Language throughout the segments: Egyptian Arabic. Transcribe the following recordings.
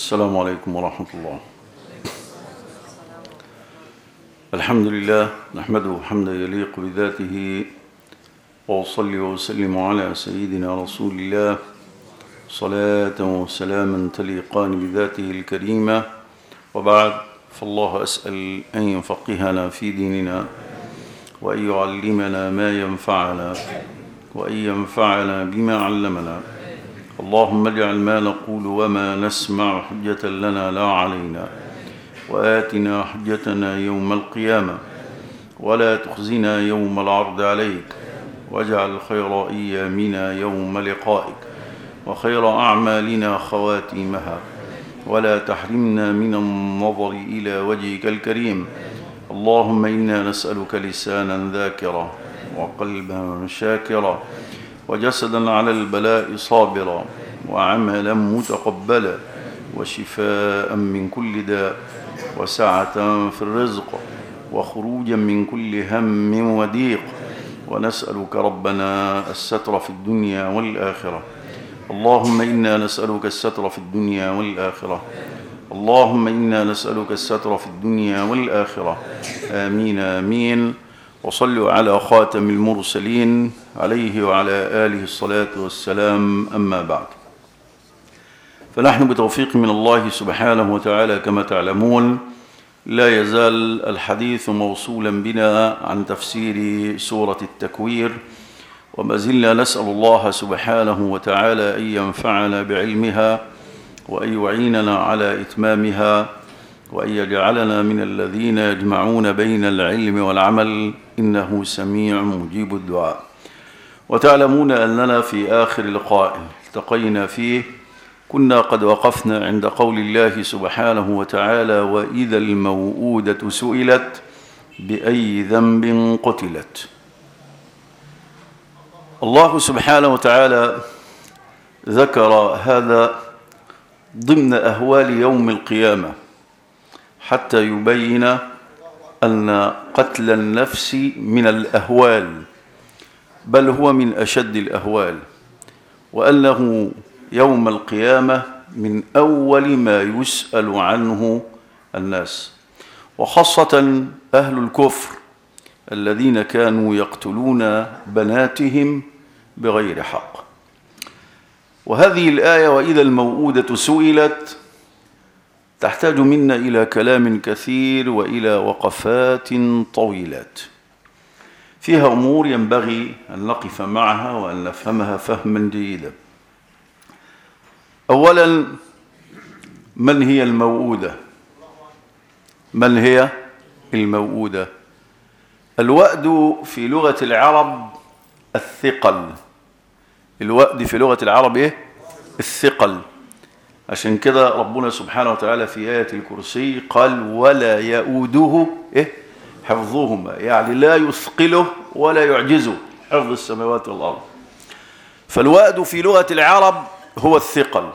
السلام عليكم ورحمة الله الحمد لله نحمده حمدا يليق بذاته وأصلي وأسلم على سيدنا رسول الله صلاة وسلاما تليقان بذاته الكريمة وبعد فالله أسأل أن يفقهنا في ديننا وأن يعلمنا ما ينفعنا وأن ينفعنا بما علمنا اللهم اجعل ما نقول وما نسمع حجة لنا لا علينا وآتنا حجتنا يوم القيامة ولا تخزنا يوم العرض عليك واجعل خير أيامنا يوم لقائك وخير أعمالنا خواتيمها ولا تحرمنا من النظر إلى وجهك الكريم اللهم إنا نسألك لسانا ذاكرا وقلبا شاكرا وجسدا على البلاء صابرا وعملا متقبلا وشفاء من كل داء وسعة في الرزق وخروجا من كل هم وضيق ونسألك ربنا الستر في الدنيا والآخرة اللهم إنا نسألك الستر في الدنيا والآخرة اللهم إنا نسألك الستر في الدنيا والآخرة آمين آمين وصلوا على خاتم المرسلين عليه وعلى آله الصلاة والسلام أما بعد فنحن بتوفيق من الله سبحانه وتعالى كما تعلمون لا يزال الحديث موصولا بنا عن تفسير سورة التكوير وما زلنا نسأل الله سبحانه وتعالى أن ينفعنا بعلمها وأن يعيننا على إتمامها وأن يجعلنا من الذين يجمعون بين العلم والعمل إنه سميع مجيب الدعاء وتعلمون أننا في آخر لقاء التقينا فيه كنا قد وقفنا عند قول الله سبحانه وتعالى وإذا الموءودة سئلت بأي ذنب قتلت الله سبحانه وتعالى ذكر هذا ضمن أهوال يوم القيامة حتى يبين أن قتل النفس من الأهوال بل هو من أشد الأهوال وأنه يوم القيامة من أول ما يسأل عنه الناس وخاصة أهل الكفر الذين كانوا يقتلون بناتهم بغير حق وهذه الآية وإذا الموءودة سئلت تحتاج منا إلى كلام كثير وإلى وقفات طويلات فيها أمور ينبغي أن نقف معها وأن نفهمها فهما جيدا أولا من هي الموؤودة من هي الموؤودة الوأد في لغة العرب الثقل الوأد في لغة العرب إيه؟ الثقل عشان كده ربنا سبحانه وتعالى في آية الكرسي قال ولا يؤوده إيه؟ حفظهما يعني لا يثقله ولا يعجزه حفظ السماوات والأرض فالوأد في لغة العرب هو الثقل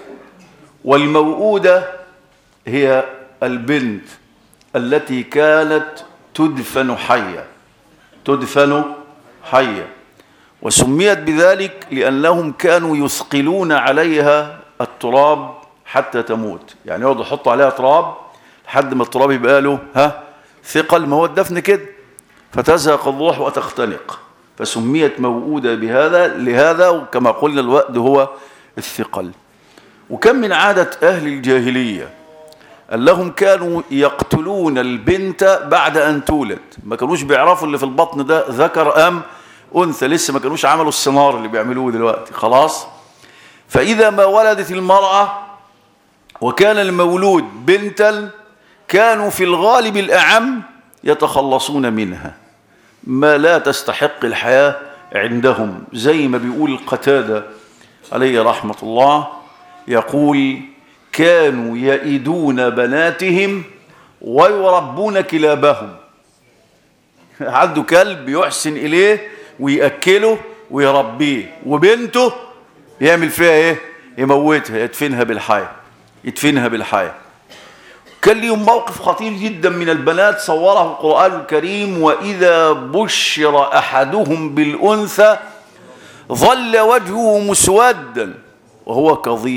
والموؤودة هي البنت التي كانت تدفن حية تدفن حية وسميت بذلك لأنهم كانوا يثقلون عليها التراب حتى تموت يعني يقعدوا يحطوا عليها تراب لحد ما التراب يبقى له ها ثقل ما هو الدفن كده فتزهق الروح وتختنق فسميت موؤودة بهذا لهذا وكما قلنا الوقت هو الثقل وكم من عادة أهل الجاهلية أنهم كانوا يقتلون البنت بعد أن تولد ما كانوش بيعرفوا اللي في البطن ده ذكر أم أنثى لسه ما كانوش عملوا السنار اللي بيعملوه دلوقتي خلاص فإذا ما ولدت المرأة وكان المولود بنتا كانوا في الغالب الأعم يتخلصون منها ما لا تستحق الحياة عندهم زي ما بيقول قتادة عليه رحمة الله يقول كانوا يئدون بناتهم ويربون كلابهم عنده كلب يحسن إليه ويأكله ويربيه وبنته يعمل فيها ايه يموتها يدفنها بالحياة يدفنها بالحياة كان ليهم موقف خطير جدا من البنات صوره القرآن الكريم وإذا بشر أحدهم بالأنثى ظل وجهه مسودا وهو كظيم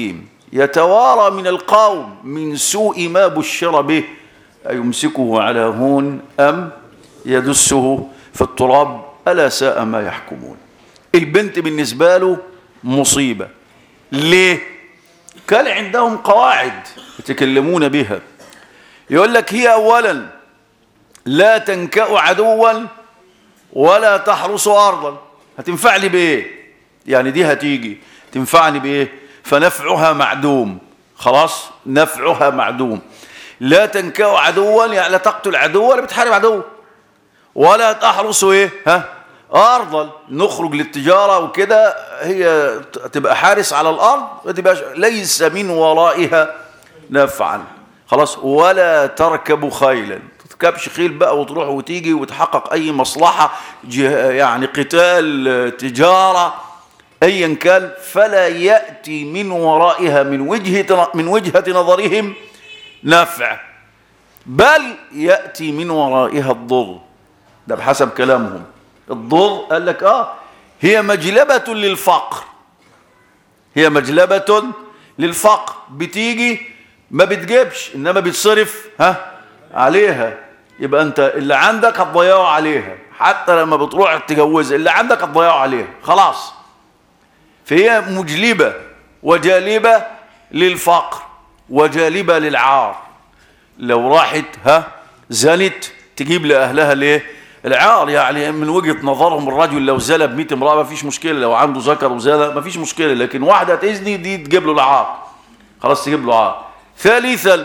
يتوارى من القوم من سوء ما بشر به أيمسكه على هون أم يدسه في التراب ألا ساء ما يحكمون البنت بالنسبة له مصيبة ليه كان عندهم قواعد يتكلمون بها يقول لك هي أولا لا تنكأ عدوا ولا تحرس أرضا هتنفع لي بإيه يعني دي هتيجي تنفعني بإيه فنفعها معدوم خلاص نفعها معدوم لا تنكأ عدوا يعني لا تقتل عدوا ولا بتحارب عدو ولا تحرس ايه ها ارضا نخرج للتجاره وكده هي تبقى حارس على الارض ما تبقاش ليس من ورائها نفعا خلاص ولا تركب خيلا تركبش خيل بقى وتروح وتيجي وتحقق اي مصلحه يعني قتال تجاره ايا كان فلا ياتي من ورائها من وجهه من وجهه نظرهم نفع بل ياتي من ورائها الضر ده بحسب كلامهم الضر قال لك اه هي مجلبة للفقر هي مجلبة للفقر بتيجي ما بتجيبش انما بتصرف ها عليها يبقى انت اللي عندك هتضيعه عليها حتى لما بتروح تجوزها اللي عندك هتضيعه عليها خلاص فهي مجلبة وجالبة للفقر وجالبة للعار لو راحت ها زنت تجيب لأهلها ليه العار يعني من وجهة نظرهم الرجل لو زلى ب 100 امرأة ما فيش مشكلة لو عنده ذكر وزلى ما فيش مشكلة لكن واحدة تزني دي تجيب له العار خلاص تجيب له عار ثالثا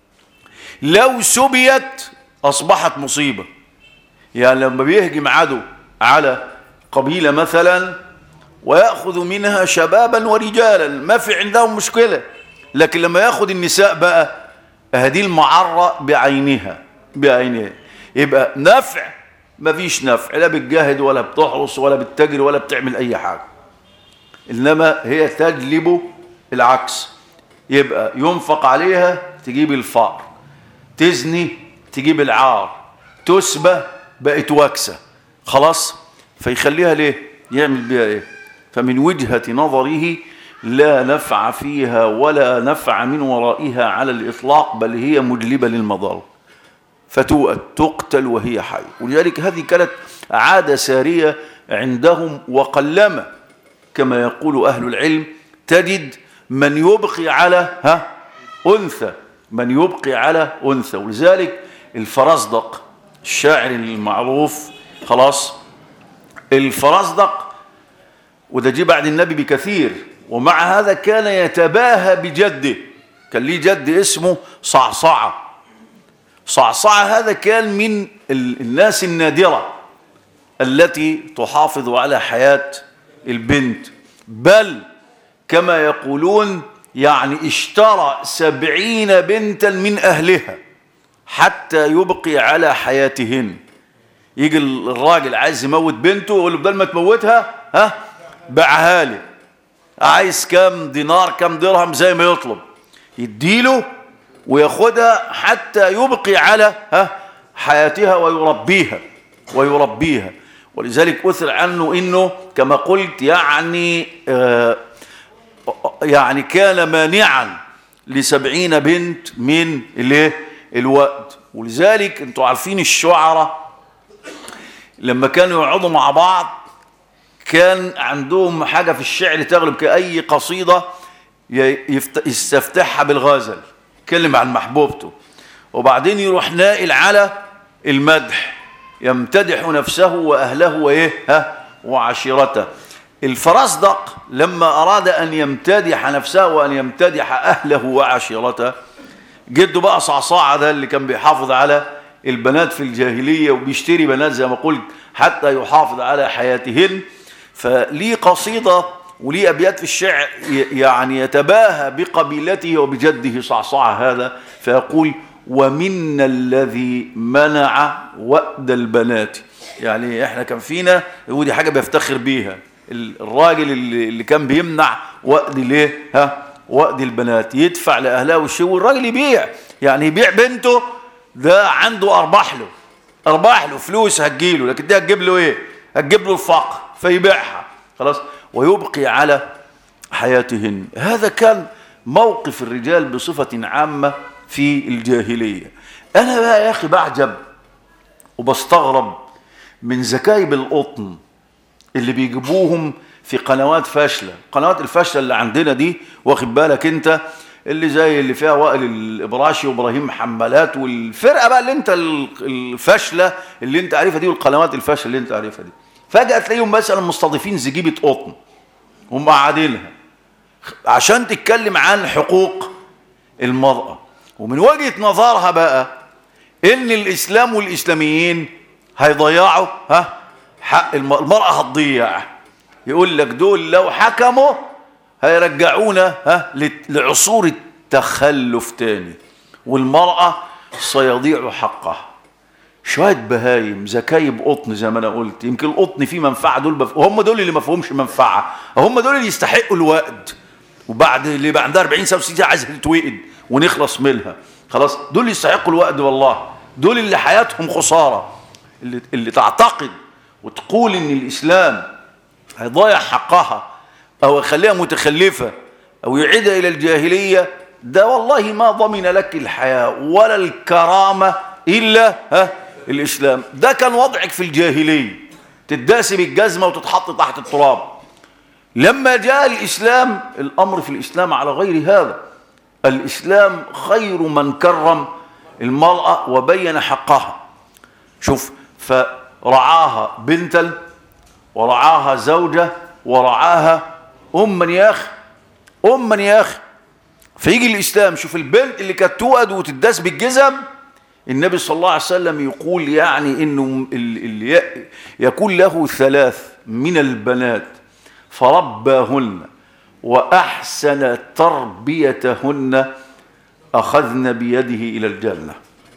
لو سبيت أصبحت مصيبة يعني لما بيهجم عدو على قبيلة مثلا ويأخذ منها شبابا ورجالا ما في عندهم مشكلة لكن لما يأخذ النساء بقى هذه المعرة بعينها بعينها يبقى نفع مفيش نفع لا بتجاهد ولا بتحرس ولا بتجري ولا بتعمل اي حاجة انما هي تجلب العكس يبقى ينفق عليها تجيب الفقر تزني تجيب العار تسبى بقت وكسة خلاص فيخليها ليه يعمل بيها ايه فمن وجهة نظره لا نفع فيها ولا نفع من ورائها على الإطلاق بل هي مجلبة للمضار فتقتل وهي حية ولذلك هذه كانت عادة سارية عندهم وقلما كما يقول أهل العلم تجد من يبقي على ها أنثى من يبقي على أنثى ولذلك الفرزدق الشاعر المعروف خلاص الفرزدق وده جه بعد النبي بكثير ومع هذا كان يتباهى بجده كان ليه جد اسمه صعصعة صعصعة هذا كان من الناس النادرة التي تحافظ على حياة البنت بل كما يقولون يعني اشترى سبعين بنتا من أهلها حتى يبقي على حياتهن يجي الراجل عايز يموت بنته يقول له بدل ما تموتها ها باعها لي عايز كام دينار كام درهم زي ما يطلب يديله وياخدها حتى يبقي على ها حياتها ويربيها ويربيها ولذلك أثر عنه إنه كما قلت يعني آه يعني كان مانعا لسبعين بنت من الايه الوقت ولذلك انتوا عارفين الشعراء لما كانوا يقعدوا مع بعض كان عندهم حاجة في الشعر تغلب كأي قصيدة يستفتحها بالغزل يتكلم عن محبوبته وبعدين يروح نائل على المدح يمتدح نفسه وأهله وإيه ها وعشيرته الفرزدق لما أراد أن يمتدح نفسه وأن يمتدح أهله وعشيرته جده بقى صعصاعة ده اللي كان بيحافظ على البنات في الجاهلية وبيشتري بنات زي ما قلت حتى يحافظ على حياتهن فليه قصيدة وليه أبيات في الشعر يعني يتباهى بقبيلته وبجده صعصاع هذا فيقول ومنا الذي منع وأد البنات يعني احنا كان فينا ودي حاجة بيفتخر بيها الراجل اللي, اللي كان بيمنع وأد ليه ها وأد البنات يدفع لأهلها والشيء والراجل يبيع يعني يبيع بنته ده عنده أرباح له أرباح له فلوس هتجيله لكن دي هتجيب له إيه هتجيب له الفقر فيبيعها خلاص ويبقي على حياتهن هذا كان موقف الرجال بصفة عامة في الجاهلية أنا بقى يا أخي بعجب وبستغرب من زكايب القطن اللي بيجيبوهم في قنوات فاشلة قنوات الفاشلة اللي عندنا دي واخد بالك انت اللي زي اللي فيها وائل الابراشي وابراهيم حمالات والفرقه بقى اللي انت الفاشله اللي انت عارفها دي والقنوات الفاشله اللي انت عارفها دي فجاه تلاقيهم مثلا مستضيفين زجيبه قطن ومقعدينها عشان تتكلم عن حقوق المراه ومن وجهه نظرها بقى ان الاسلام والاسلاميين هيضيعوا ها حق المراه هتضيع يقول لك دول لو حكموا هيرجعونا ها لعصور التخلف تاني والمرأة سيضيع حقها شوية بهايم زكايب قطن زي ما انا قلت يمكن القطن فيه منفعة دول بف... وهم دول اللي ما فيهمش منفعة هم دول اللي يستحقوا الوقت وبعد اللي بقى عندها 40 سنة وستين عايزة تتوقد ونخلص منها خلاص دول اللي يستحقوا الوقت والله دول اللي حياتهم خسارة اللي, اللي تعتقد وتقول ان الاسلام هيضيع حقها أو يخليها متخلفة أو يعيدها إلى الجاهلية ده والله ما ضمن لك الحياة ولا الكرامة إلا ها الإسلام ده كان وضعك في الجاهلية تداسي بالجزمة وتتحط تحت التراب لما جاء الإسلام الأمر في الإسلام على غير هذا الإسلام خير من كرم المرأة وبين حقها شوف فرعاها بنتا ورعاها زوجة ورعاها أما يا أخي أما يا أخي فيجي الإسلام شوف البنت اللي كانت توأد وتداس بالجزم النبي صلى الله عليه وسلم يقول يعني إنه اللي يكون له ثلاث من البنات فرباهن وأحسن تربيتهن أخذن بيده إلى الجنة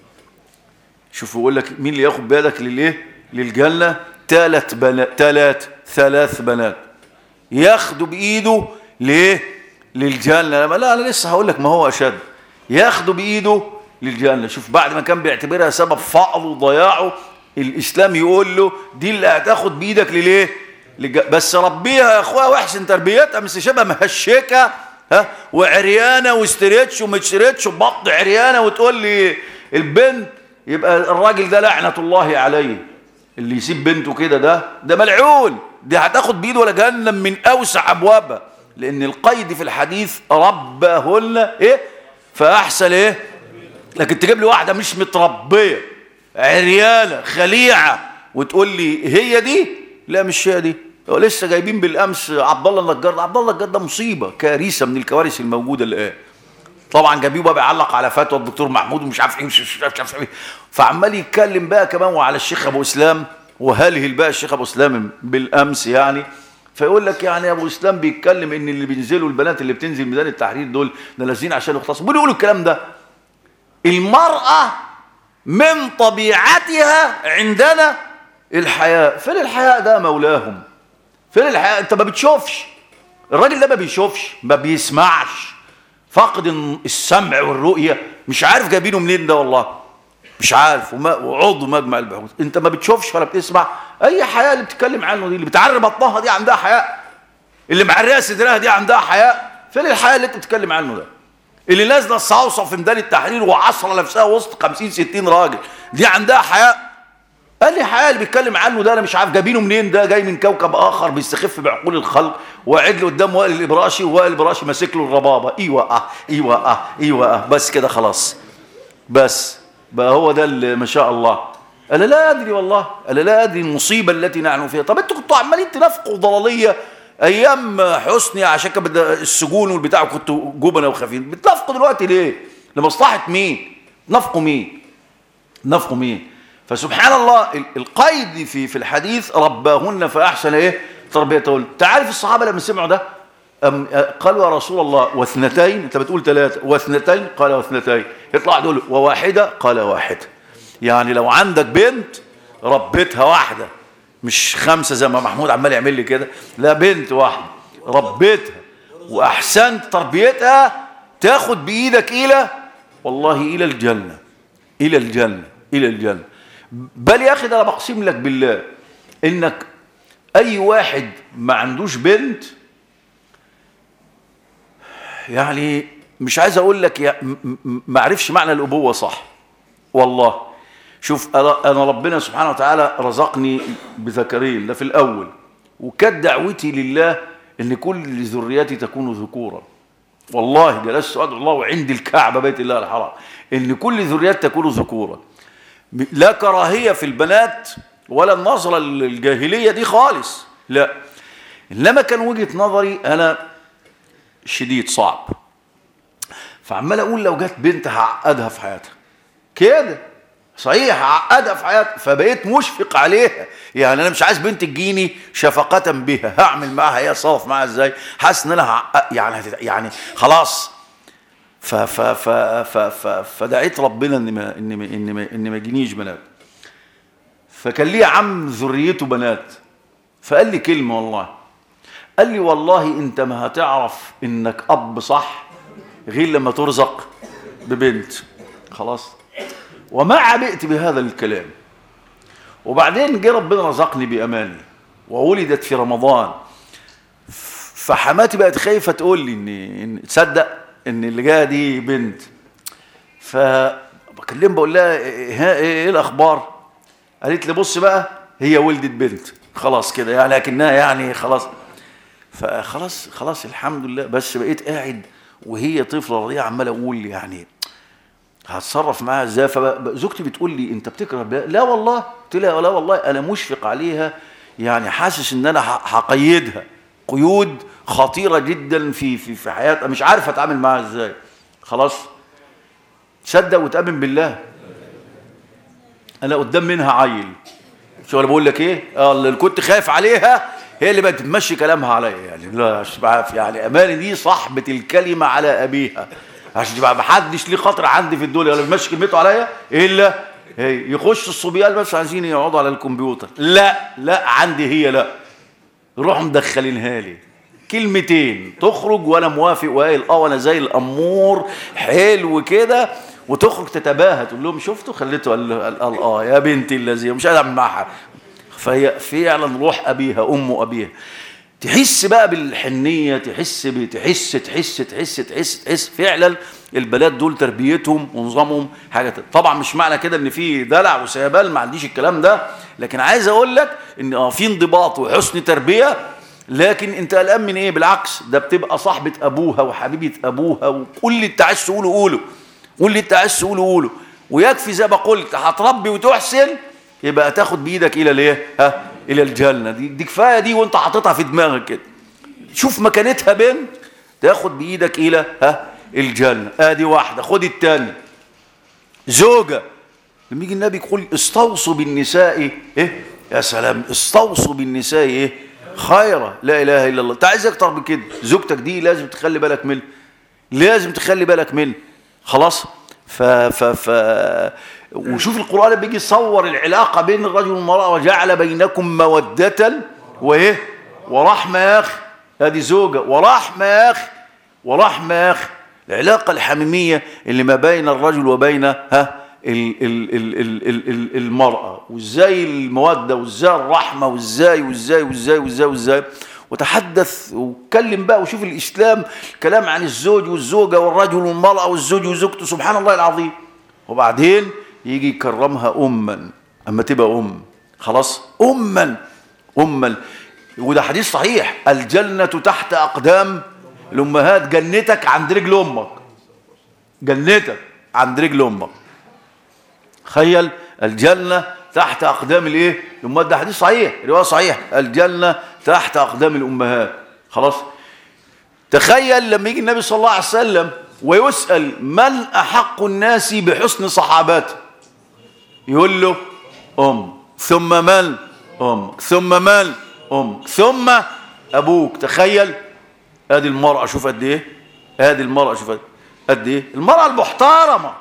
شوف يقول لك مين اللي ياخد بيدك للإيه للجنة ثلاث بنات ثلاث ثلاث بنات ياخده بايده ليه للجنه لا انا لسه هقول لك ما هو اشد ياخده بايده للجنه شوف بعد ما كان بيعتبرها سبب فقره وضياعه الاسلام يقول له دي اللي هتاخد بايدك لليه لج... بس ربيها يا اخويا واحسن تربيتها مش شبه مهشكه ها وعريانه واستريتش وما اشتريتش وبطن عريانه وتقول لي البنت يبقى الراجل ده لعنه الله عليه اللي يسيب بنته كده ده ده ملعون دي هتاخد بايده ولا جهنم من اوسع ابوابها لان القيد في الحديث ربهن ايه فاحسن ايه لكن تجيب لي واحده مش متربيه عريانه خليعه وتقول لي هي دي لا مش هي دي لسه جايبين بالامس عبد الله النجار عبد الله النجار ده مصيبه كارثه من الكوارث الموجوده الان طبعا جابيه بقى بيعلق على فتوى الدكتور محمود ومش عارف ايه مش عارف ايه فعمال يتكلم بقى كمان وعلى الشيخ ابو اسلام وهلهل بقى الشيخ ابو اسلام بالامس يعني فيقول لك يعني ابو اسلام بيتكلم ان اللي بينزلوا البنات اللي بتنزل ميدان التحرير دول ده نازلين عشان يختصموا بيقولوا الكلام ده المراه من طبيعتها عندنا الحياء فين الحياء ده مولاهم فين الحياء انت ما بتشوفش الراجل ده ما بيشوفش ما بيسمعش فاقد السمع والرؤيه مش عارف جايبينه منين ده والله مش عارف وما وعضو مجمع البحوث انت ما بتشوفش ولا بتسمع اي حياه اللي بتتكلم عنه دي اللي بتعري بطنها دي عندها حياء اللي معريه صدرها دي عندها حياء فين الحياه اللي انت بتتكلم عنه ده اللي نازله الصوصه في ميدان التحرير وعصره نفسها وسط 50 60 راجل دي عندها حياء قال لي حياء اللي بيتكلم عنه ده انا مش عارف جايبينه منين ده جاي من كوكب اخر بيستخف بعقول الخلق وقاعد له قدام وائل الابراشي ووائل الابراشي ماسك له الربابه ايوه اه ايوه اه ايوه اه بس كده خلاص بس بقى هو ده اللي ما شاء الله انا لا ادري والله انا لا ادري المصيبه التي نحن فيها طب انتوا كنتوا عمالين تنافقوا ضلاليه ايام حسني عشان كان السجون والبتاع كنتوا جبنه وخفيف بتنافقوا دلوقتي ليه لمصلحه مين نفقوا مين نفقوا مين فسبحان الله القيد في في الحديث رباهن فاحسن ايه تربيتهن تعرف الصحابه لما سمعوا ده أم قالوا يا رسول الله واثنتين انت بتقول ثلاثه واثنتين قال واثنتين يطلع دول وواحده قال واحده يعني لو عندك بنت ربيتها واحده مش خمسه زي ما محمود عمال يعمل لي كده لا بنت واحده ربيتها واحسنت تربيتها تاخد بايدك الى والله الى الجنه الى الجنه الى الجنه بل يا اخي ده انا بقسم لك بالله انك اي واحد ما عندوش بنت يعني مش عايز اقول لك يا م- م- ما عرفش معنى الابوه صح والله شوف انا أنا ربنا سبحانه وتعالى رزقني بذكرين ده في الاول وكانت دعوتي لله ان كل ذريتي تكون ذكورا والله جلست ادعو الله وعندي الكعبه بيت الله الحرام ان كل ذريتي تكون ذكورا م- لا كراهيه في البنات ولا النظره الجاهليه دي خالص لا انما كان وجهه نظري انا شديد صعب فعمال اقول لو جت بنت هعقدها في حياتها كده صحيح هعقدها في حياتها فبقيت مشفق عليها يعني انا مش عايز بنت تجيني شفقة بها هعمل معاها ايه اصرف معاها ازاي حاسس ان انا هعقد يعني هتت- يعني خلاص ف ف ف ف ف فدعيت ربنا ان ما ان ما ان ما, إن ما يجينيش بنات فكان لي عم ذريته بنات فقال لي كلمه والله قال لي والله انت ما هتعرف انك اب صح غير لما ترزق ببنت خلاص وما عبئت بهذا الكلام وبعدين جه ربنا رزقني باماني وولدت في رمضان فحماتي بقت خايفه تقول لي ان ان تصدق ان اللي جايه دي بنت فبكلم بقول لها ها ايه, إيه الاخبار قالت لي بص بقى هي ولدت بنت خلاص كده يعني لكنها يعني خلاص فخلاص خلاص الحمد لله بس بقيت قاعد وهي طفله رضيعه عماله اقول لي يعني هتصرف معاها ازاي فزوجتي بتقول لي انت بتكره بها لا والله قلت لها لا والله انا مشفق عليها يعني حاسس ان انا ه- هقيدها قيود خطيره جدا في في في حياتها مش عارف اتعامل معاها ازاي خلاص تصدق وتامن بالله انا قدام منها عيل شو انا بقول لك ايه اه اللي كنت خايف عليها هي اللي بقت تمشي كلامها عليا يعني لا عشان تبقى عارف يعني اماني دي صاحبه الكلمه على ابيها عشان تبقى ما حدش ليه خطر عندي في الدنيا ولا بيمشي كلمته عليا الا هي يخش الصبيان بس عايزين يقعدوا على الكمبيوتر لا لا عندي هي لا روحوا مدخلينها لي كلمتين تخرج وانا موافق وقايل اه وانا زي الامور حلو كده وتخرج تتباهى تقول لهم شفتوا خليته قال, قال, قال اه يا بنتي الذي مش قاعد معها فهي فعلا روح ابيها ام ابيها تحس بقى بالحنيه تحس ب- تحس تحس تحس تحس تحس فعلا البنات دول تربيتهم ونظامهم حاجه تانية. طبعا مش معنى كده ان في دلع وسيبال ما عنديش الكلام ده لكن عايز اقول لك ان اه في انضباط وحسن تربيه لكن انت قلقان من ايه بالعكس ده بتبقى صاحبه ابوها وحبيبه ابوها وكل اللي انت عايز تقوله قوله واللي انت عايز تقوله قوله ويكفي زي ما قلت هتربي وتحسن يبقى تاخد بايدك الى الايه ها الى الجنه دي دي كفايه دي وانت حاططها في دماغك كده شوف مكانتها بنت تاخد بايدك الى ها الجنه ادي واحده خد الثانيه زوجه لما يجي النبي يقول استوصوا بالنساء ايه يا سلام استوصوا بالنساء ايه خيرا لا اله الا الله انت عايز اكتر من كده زوجتك دي لازم تخلي بالك منها لازم تخلي بالك منها خلاص ف ف ف وشوف القران بيجي يصور العلاقه بين الرجل والمراه وجعل بينكم موده وايه ورحمه يا اخي هذه زوجه ورحمه يا اخي ورحمه يا اخي العلاقه الحميميه اللي ما بين الرجل وبين ها ال ال ال ال ال ال المرأة وازاي المودة وازاي الرحمة وازاي وازاي وازاي وازاي وازاي وتحدث واتكلم بقى وشوف الإسلام كلام عن الزوج والزوجة والرجل والمرأة والزوج وزوجته سبحان الله العظيم وبعدين يجي يكرمها أما أما تبقى أم خلاص أما أما وده حديث صحيح الجنة تحت أقدام الأمهات جنتك عند رجل أمك جنتك عند رجل أمك تخيل الجنة تحت أقدام الإيه؟ الأمهات ده حديث صحيح رواية صحيح الجنة تحت أقدام الأمهات خلاص تخيل لما يجي النبي صلى الله عليه وسلم ويسأل من أحق الناس بحسن صحابته يقول له أم ثم من أمك ثم من أمك ثم أبوك تخيل ادي المرأة شوف قد ايه ادي المرأة شوف قد ايه المرأة المحترمة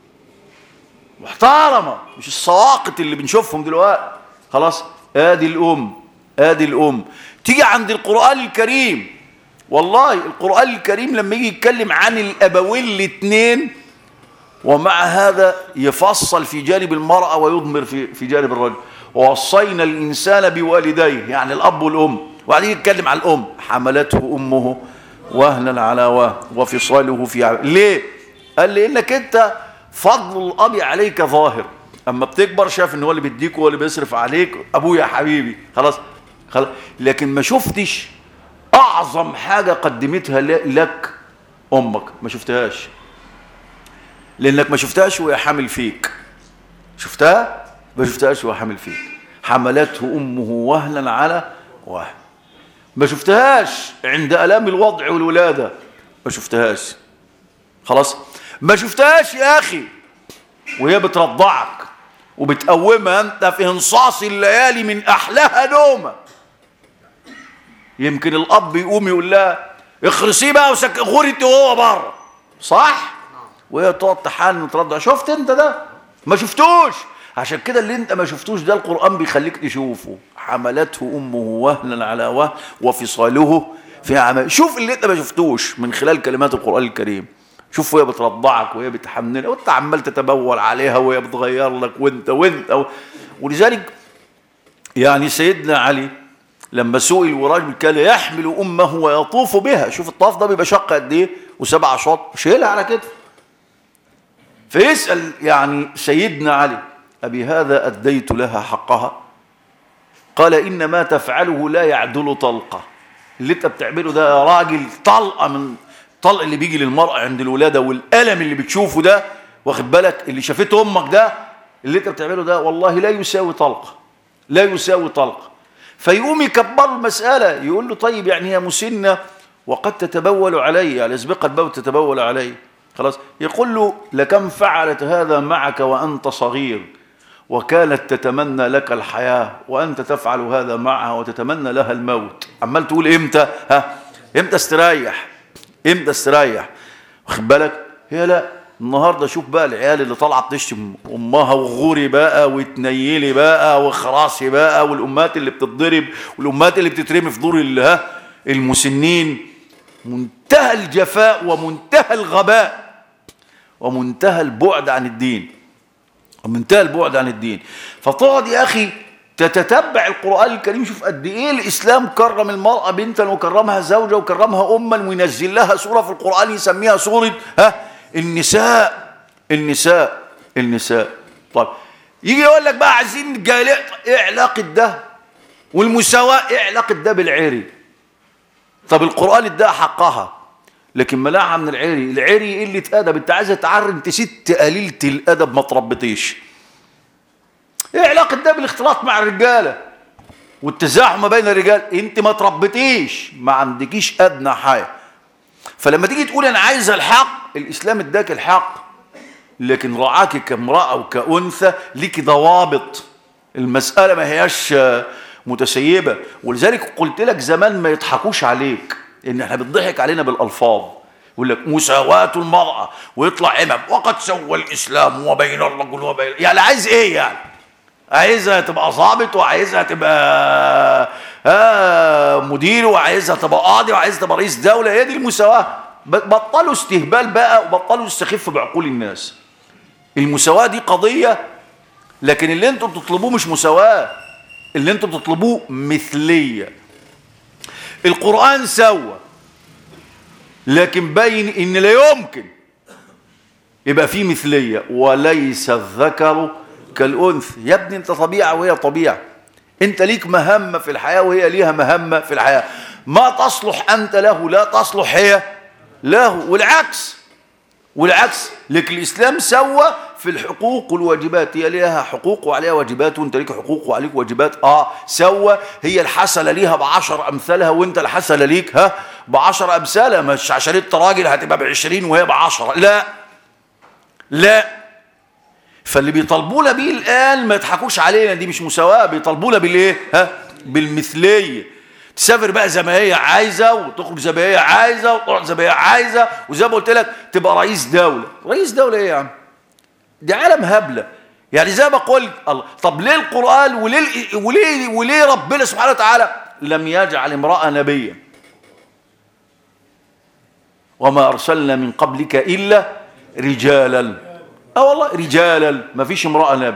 محترمة مش السواقط اللي بنشوفهم دلوقتي خلاص ادي الام ادي الام تيجي عند القرآن الكريم والله القرآن الكريم لما يجي يتكلم عن الابوين الاثنين ومع هذا يفصل في جانب المرأة ويضمر في في جانب الرجل ووصينا الإنسان بوالديه يعني الأب والأم وبعدين يتكلم عن الأم حملته أمه وهنا على وهن وفصاله في عام ليه قال لانك انت فضل الاب عليك ظاهر اما بتكبر شاف ان هو اللي بيديك هو اللي بيصرف عليك ابويا حبيبي خلاص خلاص لكن ما شفتش اعظم حاجه قدمتها ل- لك امك ما شفتهاش لانك ما شفتهاش وهي حامل فيك شفتها ما شفتهاش وهي حامل فيك حملته امه وهنا على وهن ما شفتهاش عند الام الوضع والولاده ما شفتهاش خلاص ما شفتهاش يا اخي وهي بترضعك وبتقومها انت في انصاص الليالي من احلاها نومه يمكن الاب يقوم يقول لها اخرسيه بقى وسك غورتي وهو بره صح وهي تقعد تحن وترضع شفت انت ده ما شفتوش عشان كده اللي انت ما شفتوش ده القران بيخليك تشوفه حملته امه وهنا على وهن وفصاله في عام شوف اللي انت ما شفتوش من خلال كلمات القران الكريم شوف وهي بترضعك وهي بتحملك وانت عمال تتبول عليها وهي بتغير لك وانت وانت ولذلك يعني سيدنا علي لما سئل وراجل كان يحمل امه ويطوف بها شوف الطواف ده بيبقى شق قد ايه وسبع اشواط شيلها على كتفه فيسال يعني سيدنا علي ابي هذا اديت لها حقها قال ان ما تفعله لا يعدل طلقه اللي انت بتعمله ده يا راجل طلقه من طلق اللي بيجي للمراه عند الولاده والالم اللي بتشوفه ده واخد بالك اللي شافته امك ده اللي انت بتعمله ده والله لا يساوي طلقه لا يساوي طلقه فيقوم يكبر المساله يقول له طيب يعني هي مسنه وقد تتبول علي على اسبقه البول تتبول علي خلاص يقول له لكم فعلت هذا معك وانت صغير وكانت تتمنى لك الحياة وأنت تفعل هذا معها وتتمنى لها الموت عمال تقول إمتى ها إمتى استريح إمتى استريح واخد بالك هي لا النهارده شوف بقى العيال اللي طالعه بتشتم امها وغوري بقى وتنيلي بقى وخراسي بقى والامهات اللي بتتضرب والامهات اللي بتترمي في دور اللي ها المسنين منتهى الجفاء ومنتهى الغباء ومنتهى البعد عن الدين ومنتهى البعد عن الدين فتقعد يا اخي تتتبع القران الكريم شوف قد ايه الاسلام كرم المراه بنتا وكرمها زوجه وكرمها اما وينزل لها سوره في القران يسميها سوره ها النساء النساء النساء طيب يجي يقول لك بقى عايزين جالع ايه علاقه ده والمساواه ايه علاقه ده بالعري طب القران اداها حقها لكن منعها من العري العري قله ادب انت عايزه تعري انت ست قليله الادب ما تربيتيش ايه علاقه ده بالاختلاط مع الرجاله والتزاحم ما بين الرجال انت ما تربيتيش ما عندكيش ادنى حاجه فلما تيجي تقول انا عايزه الحق الاسلام اداك الحق لكن رعاك كامراه وكانثى ليك ضوابط المساله ما هياش متسيبه ولذلك قلت لك زمان ما يضحكوش عليك ان احنا بنضحك علينا بالالفاظ يقول لك مساواة المرأة ويطلع إمام وقد سوى الإسلام وبين الرجل وبين يعني عايز إيه يعني؟ عايزها تبقى ضابط وعايزها تبقى آه مدير وعايزها تبقى قاضي وعايزها تبقى رئيس دولة هي دي المساواة بطلوا استهبال بقى وبطلوا يستخف بعقول الناس المساواة دي قضية لكن اللي انتم بتطلبوه مش مساواة اللي انتم بتطلبوه مثلية القرآن سوى لكن بين ان لا يمكن يبقى في مثلية وليس الذكر كالأنثى يا ابني انت طبيعة وهي طبيعة انت ليك مهمة في الحياة وهي ليها مهمة في الحياة ما تصلح انت له لا تصلح هي له والعكس والعكس لكن الإسلام سوى في الحقوق والواجبات هي ليها حقوق وعليها واجبات وانت ليك حقوق وعليك واجبات اه سوى هي الحسنة ليها بعشر أمثالها وانت الحسنة ليك ها بعشر أمثالها مش عشان انت راجل هتبقى بعشرين وهي بعشرة لا لا فاللي بيطالبونا بيه الآن ما يضحكوش علينا دي مش مساواة بيطالبونا بالإيه ها بالمثلية تسافر بقى زي ما هي عايزه وتخرج زي ما هي عايزه وتقعد زي ما هي عايزه وزي ما قلت لك تبقى رئيس دوله، رئيس دوله ايه يا عم؟ دي عالم هبله يعني زي ما قلت الله طب ليه القران وليه وليه وليه ربنا سبحانه وتعالى لم يجعل امراه نبيا؟ وما ارسلنا من قبلك الا رجالا اه والله رجالا ما فيش امراه نبي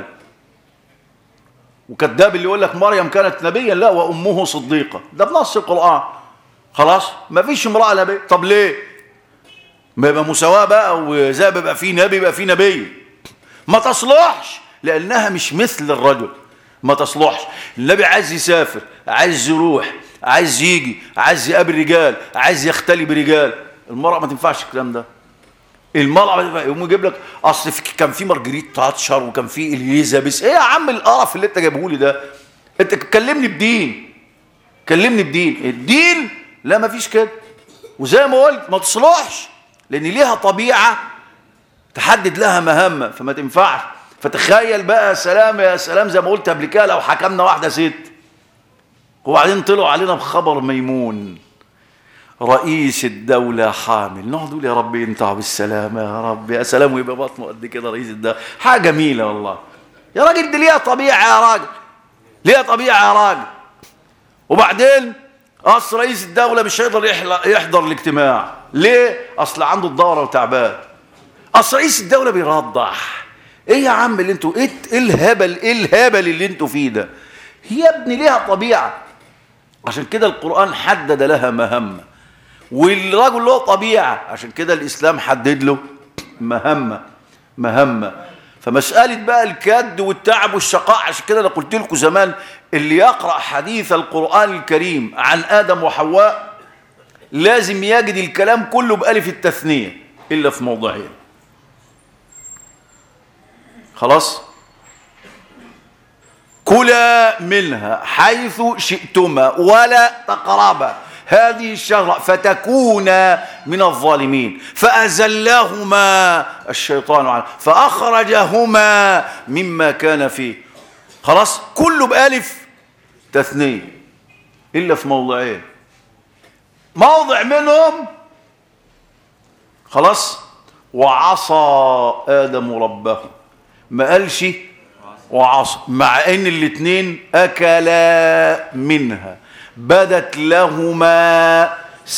وكذاب اللي يقول لك مريم كانت نبيا لا وامه صديقه ده بنص القران خلاص ما فيش امرأة نبي طب ليه ما يبقى مساواة بقى وزي ما يبقى في نبي يبقى في نبي ما تصلحش لأنها مش مثل الرجل ما تصلحش النبي عايز يسافر عايز يروح عايز يجي عايز يقابل رجال عايز يختلي برجال المرأة ما تنفعش الكلام ده المرأة ما تنفعش يقوم يجيب لك اصل في كان في مارجريت تاتشر وكان في اليزابيث ايه يا عم القرف اللي انت جايبه لي ده انت كلمني بدين كلمني بدين الدين لا ما فيش كده وزي ما قلت ما تصلحش لان ليها طبيعة تحدد لها مهمة فما تنفعش فتخيل بقى يا سلام يا سلام زي ما قلت قبل كده لو حكمنا واحدة ست وبعدين طلعوا علينا بخبر ميمون رئيس الدولة حامل نقعد نقول يا رب ينتهى بالسلامة يا رب يا سلام ويبقى بطنه قد كده رئيس الدولة حاجة جميلة والله يا راجل دي ليها طبيعة يا راجل ليها طبيعة يا راجل وبعدين اصل رئيس الدولة مش هيقدر يحضر الاجتماع ليه؟ اصل عنده الدورة وتعبان اصل رئيس الدولة بيرضح ايه يا عم اللي انتوا ايه الهبل ايه الهبل اللي انتوا فيه ده هي يا ابني ليها طبيعة عشان كده القرآن حدد لها مهمة والرجل له طبيعة عشان كده الإسلام حدد له مهمة مهمة فمسألة بقى الكد والتعب والشقاء عشان كده أنا قلت لكم زمان اللي يقرأ حديث القرآن الكريم عن آدم وحواء لازم يجد الكلام كله بألف التثنية إلا في موضعين خلاص كلا منها حيث شئتما ولا تقربا هذه الشجرة فتكونا من الظالمين فأزلهما الشيطان عنه فأخرجهما مما كان فيه خلاص كله بألف تثنية إلا في موضعين موضع منهم خلاص وعصى آدم ربه ما قالش وعصى مع ان الاثنين اكلا منها بدت لهما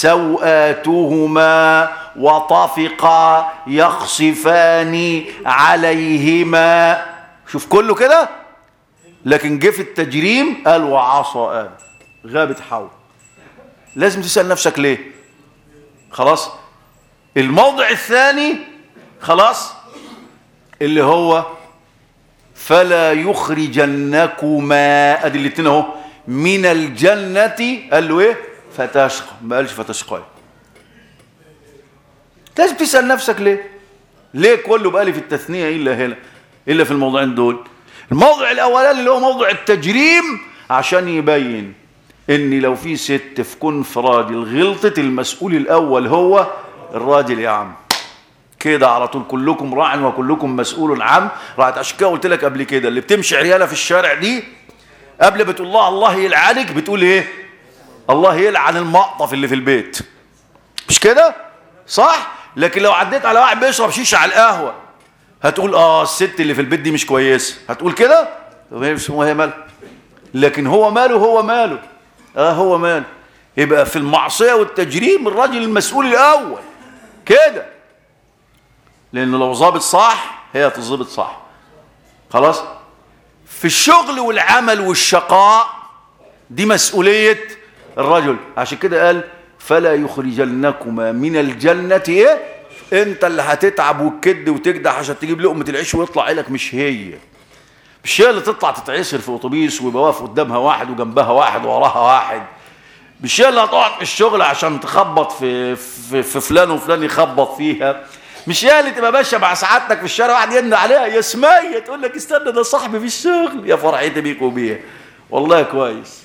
سوآتهما وطفقا يخصفان عليهما شوف كله كده لكن جه في التجريم قال وعصى آدم غابت حول لازم تسأل نفسك ليه خلاص الموضع الثاني خلاص اللي هو فلا يخرجنكما ادي الاثنين اهو من الجنة قال له ايه فتشقى ما قالش فتشقى لازم تسأل نفسك ليه ليه كله بألف التثنية إلا هنا إلا في الموضوعين دول الموضع الأولاني اللي هو موضوع التجريم عشان يبين ان لو في ست في كنف راجل غلطت المسؤول الأول هو الراجل يا عم كده على طول كلكم راع وكلكم مسؤول عن راعت عشان كده قلت لك قبل كده اللي بتمشي عرياله في الشارع دي قبل بتقول الله الله يلعنك بتقول ايه الله يلعن المقطف اللي في البيت مش كده صح لكن لو عديت على واحد بيشرب شيشه على القهوه هتقول اه الست اللي في البيت دي مش كويسه هتقول كده مش هو هي ماله لكن هو ماله هو ماله اه هو ماله يبقى في المعصيه والتجريم الراجل المسؤول الاول كده لانه لو ظابط صح هي تظبط صح خلاص في الشغل والعمل والشقاء دي مسؤولية الرجل عشان كده قال فلا يخرجنكما من الجنة ايه انت اللي هتتعب وتكد وتجدع عشان تجيب لقمة العيش ويطلع عيلك مش هي مش هي اللي تطلع تتعسر في اتوبيس ويبقى واقف قدامها واحد وجنبها واحد وراها واحد مش هي اللي هتقعد في الشغل عشان تخبط في, في, في فلان وفلان يخبط فيها مش هي اللي تبقى ماشيه مع سعادتك في الشارع واحد يند عليها يا سمية تقول لك استنى ده صاحبي في الشغل يا فرحتي بيك وبيها والله كويس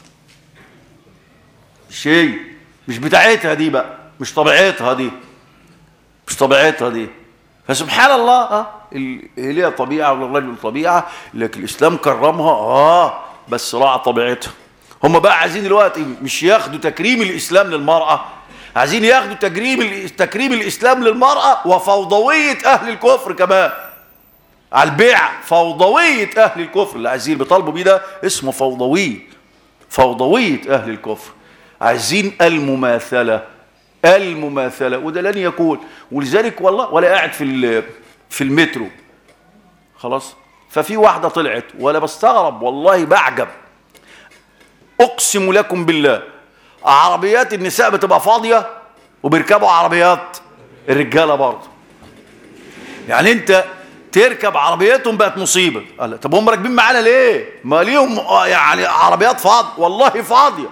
شيء مش بتاعتها دي بقى مش طبيعتها دي مش طبيعتها دي فسبحان الله اه هي ليها طبيعه وللرجل طبيعه لكن الاسلام كرمها اه بس راعى طبيعتها هم بقى عايزين دلوقتي مش ياخدوا تكريم الاسلام للمراه عايزين ياخدوا تكريم تكريم الاسلام للمراه وفوضويه اهل الكفر كمان على البيع فوضويه اهل الكفر اللي عايزين بيطالبوا بيه ده اسمه فوضويه فوضويه اهل الكفر عايزين المماثله المماثله وده لن يكون ولذلك والله ولا قاعد في في المترو خلاص ففي واحده طلعت ولا بستغرب والله بعجب اقسم لكم بالله عربيات النساء بتبقى فاضيه وبيركبوا عربيات الرجاله برضه يعني انت تركب عربياتهم بقت مصيبه قال طب هم راكبين معانا ليه ما ليهم يعني عربيات فاضيه والله فاضيه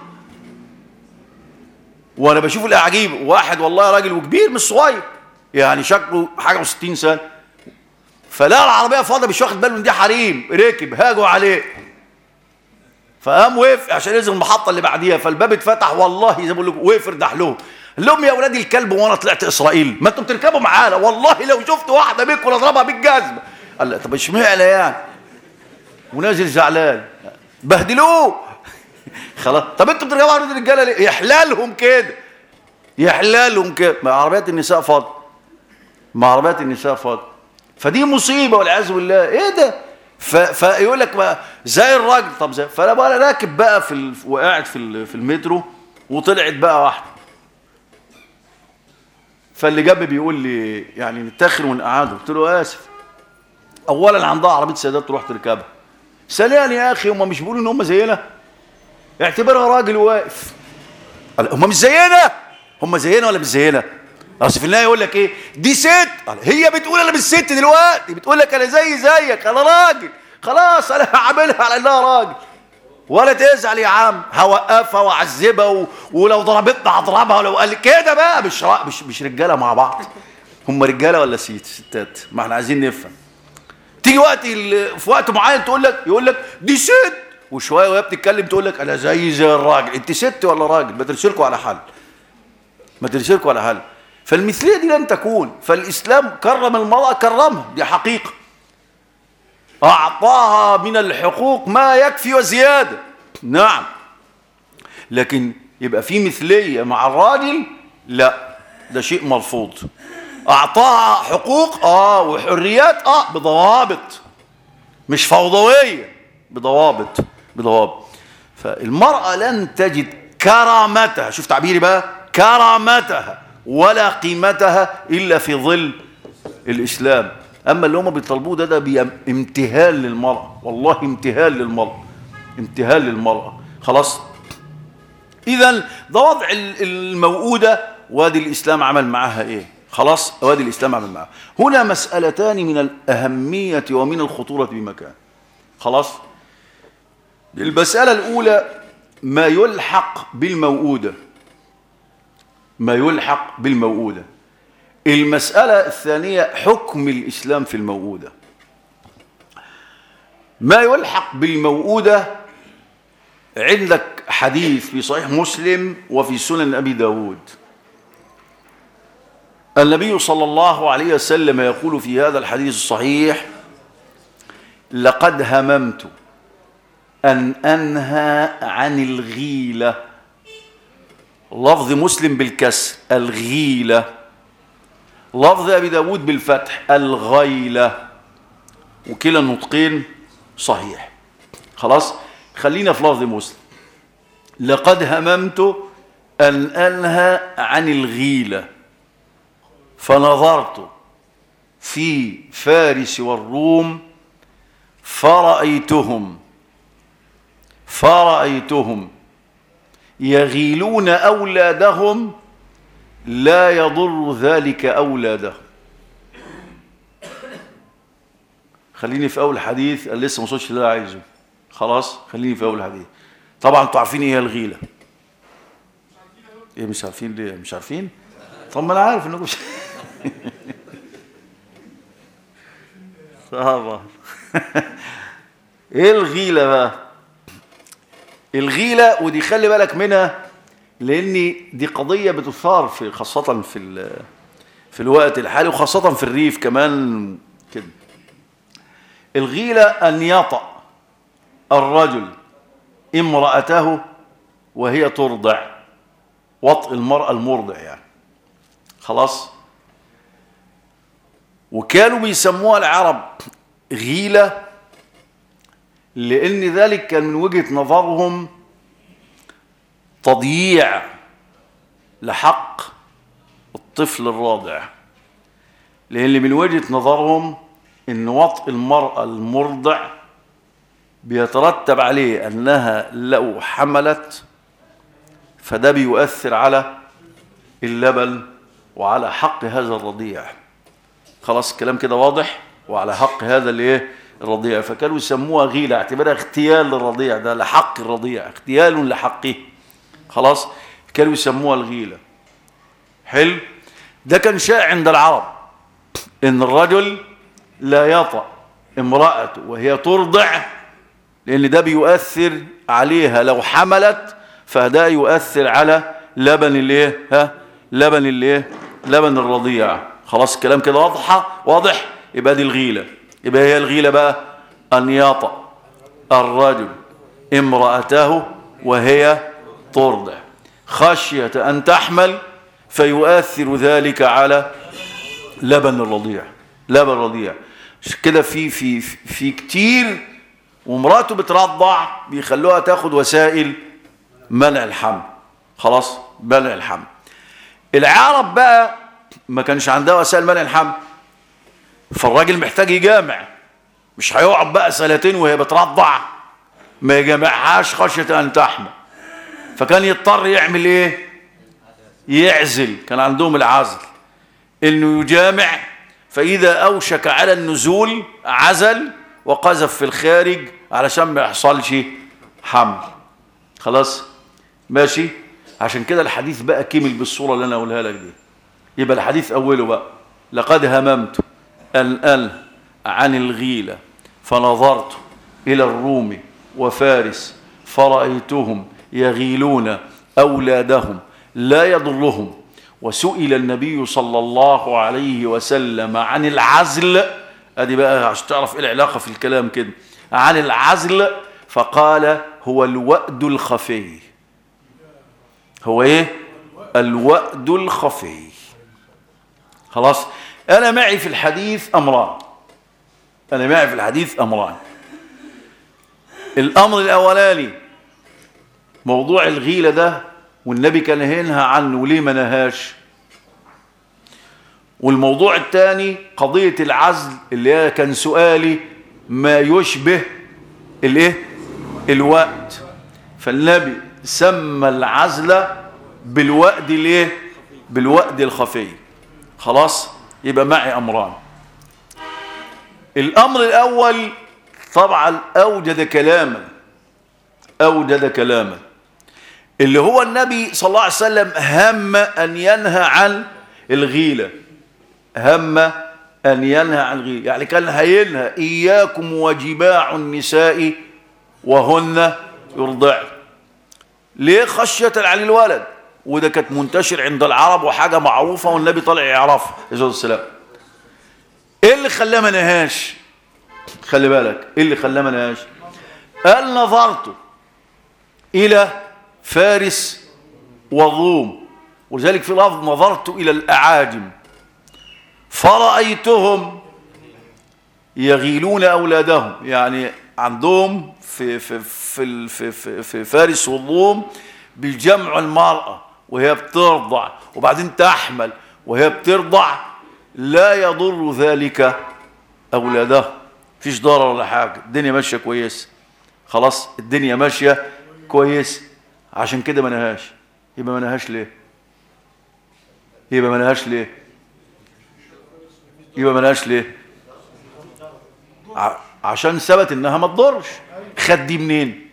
وانا بشوف الاعاجيب واحد والله راجل وكبير مش صغير يعني شكله حاجه و60 سنه فلا العربيه فاضيه مش واخد باله ان دي حريم ركب هاجوا عليه فقام وقف عشان ينزل المحطه اللي بعديها فالباب اتفتح والله زي ما بقول لكم وقف ارتاح لهم قال لهم يا اولاد الكلب وانا طلعت اسرائيل ما انتوا بتركبوا معانا والله لو شفت واحده منكم اضربها بالجزمه قال لا طب اشمعنى يعني ونازل زعلان بهدلوه خلاص طب انتوا بتركبوا عربيه الرجاله ليه يحلالهم كده يحلالهم كده ما عربيات النساء فاضيه ما عربيات النساء فاضيه فدي مصيبه والعياذ بالله ايه ده ف... فيقول لك بقى زي الراجل طب زي فانا بقى راكب بقى في ال... وقاعد في ال... في المترو وطلعت بقى واحده فاللي جنبي بيقول لي يعني نتاخر ونقعده قلت له اسف اولا عندها عربيه سيدات تروح تركبها ثانيا يا اخي هم مش بيقولوا ان هم زينا اعتبرها راجل واقف قال هم مش زينا هم زينا ولا مش زينا اصل في النهايه يقول لك ايه دي ست قال هي بتقول انا مش ست دلوقتي بتقول لك انا زي زيك انا راجل خلاص انا هعملها على انها راجل ولا تزعل يا عم هوقفها واعذبها و... ولو ضربتنا هضربها ولو قال لي كده بقى مش را... مش مش رجاله مع بعض هم رجاله ولا ست ستات ما احنا عايزين نفهم تيجي وقت ال... في وقت معين تقول لك يقول لك دي ست وشويه وهي بتتكلم تقول لك انا زي زي الراجل انت ست ولا راجل ما ترسلكوا على حل ما ترسلكوا على حل فالمثليه دي لن تكون فالاسلام كرم المراه كرمها دي حقيقه أعطاها من الحقوق ما يكفي وزيادة نعم لكن يبقى في مثلية مع الراجل لا ده شيء مرفوض أعطاها حقوق آه وحريات آه بضوابط مش فوضوية بضوابط بضوابط فالمرأة لن تجد كرامتها شوف تعبيري بقى كرامتها ولا قيمتها إلا في ظل الإسلام اما اللي هم بيطالبوه ده ده امتهان للمراه والله امتهان للمراه امتهان للمراه خلاص اذا ده وضع الموؤوده وادي الاسلام عمل معاها ايه خلاص وادي الاسلام عمل معاها هنا مسالتان من الاهميه ومن الخطوره بمكان خلاص المساله الاولى ما يلحق بالموؤوده ما يلحق بالموؤوده المسألة الثانية حكم الإسلام في الموؤودة ما يلحق بالموؤودة عندك حديث في صحيح مسلم وفي سنن أبي داود النبي صلى الله عليه وسلم يقول في هذا الحديث الصحيح لقد هممت أن أنهى عن الغيلة لفظ مسلم بالكسر الغيلة لفظ أبي داود بالفتح الغيلة وكلا النطقين صحيح خلاص خلينا في لفظ مسلم لقد هممت أن أنهى عن الغيلة فنظرت في فارس والروم فرأيتهم فرأيتهم يغيلون أولادهم لا يضر ذلك أولادهم خليني في أول حديث اللي لسه ما وصلش اللي أنا عايزه خلاص خليني في أول حديث طبعا انتوا عارفين ايه هي الغيلة ايه مش عارفين ليه مش عارفين طب ما انا عارف انكم مش طبعا ايه الغيلة بقى الغيلة ودي خلي بالك منها لان دي قضيه بتثار في خاصه في في الوقت الحالي وخاصه في الريف كمان كده الغيله ان يطأ الرجل امرأته وهي ترضع وطء المرأة المرضع يعني خلاص وكانوا بيسموها العرب غيلة لأن ذلك كان من وجهة نظرهم تضييع لحق الطفل الراضع لأن من وجهة نظرهم أن وطء المرأة المرضع بيترتب عليه أنها لو حملت فده بيؤثر على اللبن وعلى حق هذا الرضيع خلاص الكلام كده واضح وعلى حق هذا الايه الرضيع فكانوا يسموها غيلة اعتبرها اغتيال للرضيع ده لحق الرضيع اغتيال لحقه خلاص كانوا يسموها الغيلة حلو ده كان شائع عند العرب ان الرجل لا يطأ امرأته وهي ترضع لان ده بيؤثر عليها لو حملت فده يؤثر على لبن الايه ها لبن الايه لبن الرضيع خلاص الكلام كده واضحه واضح يبقى دي الغيله يبقى هي الغيله بقى ان يطأ الرجل امرأته وهي ترضع خشية أن تحمل فيؤثر ذلك على لبن الرضيع لبن الرضيع كده في في في كتير ومراته بترضع بيخلوها تاخد وسائل منع الحمل خلاص منع الحمل العرب بقى ما كانش عندها وسائل منع الحمل فالراجل محتاج يجامع مش هيقعد بقى سنتين وهي بترضع ما يجامعهاش خشية أن تحمل فكان يضطر يعمل ايه يعزل كان عندهم العزل انه يجامع فاذا اوشك على النزول عزل وقذف في الخارج علشان ما يحصلش حمل خلاص ماشي عشان كده الحديث بقى كمل بالصوره اللي انا اقولها لك دي يبقى الحديث اوله بقى لقد هممت ان أنه عن الغيله فنظرت الى الروم وفارس فرأيتهم يغيلون أولادهم لا يضرهم وسئل النبي صلى الله عليه وسلم عن العزل ادي بقى عشان تعرف ايه العلاقه في الكلام كده عن العزل فقال هو الوأد الخفي هو ايه الوأد الخفي خلاص انا معي في الحديث امران انا معي في الحديث امران الامر الاولاني موضوع الغيلة ده والنبي كان ينهى عنه وليه ما نهاش والموضوع الثاني قضية العزل اللي هي كان سؤالي ما يشبه الايه الوقت فالنبي سمى العزل بالوأد الايه بالوأد الخفي خلاص يبقى معي امران الامر الاول طبعا اوجد كلاما اوجد كلاما اللي هو النبي صلى الله عليه وسلم هم أن ينهى عن الغيلة هم أن ينهى عن الغيلة يعني كان هينهى إياكم وجباع النساء وهن يرضعن ليه خشية على الولد وده كانت منتشر عند العرب وحاجة معروفة والنبي طلع يعرفها عليه السلام ايه اللي خلاه ما نهاش خلي بالك ايه اللي خلاه ما نهاش قال نظرت إلى فارس والروم ولذلك في لفظ نظرت إلى الأعاجم فرأيتهم يغيلون أولادهم يعني عندهم في, في, في, في, في, في فارس والروم بيجمعوا المرأة وهي بترضع وبعدين تحمل وهي بترضع لا يضر ذلك أولادها فيش ضرر ولا حاجة الدنيا ماشية كويس خلاص الدنيا ماشية كويس عشان كده ما نهاش يبقى ما نهاش ليه يبقى ما نهاش ليه يبقى ما نهاش ليه ع- عشان ثبت انها ما تضرش خد دي منين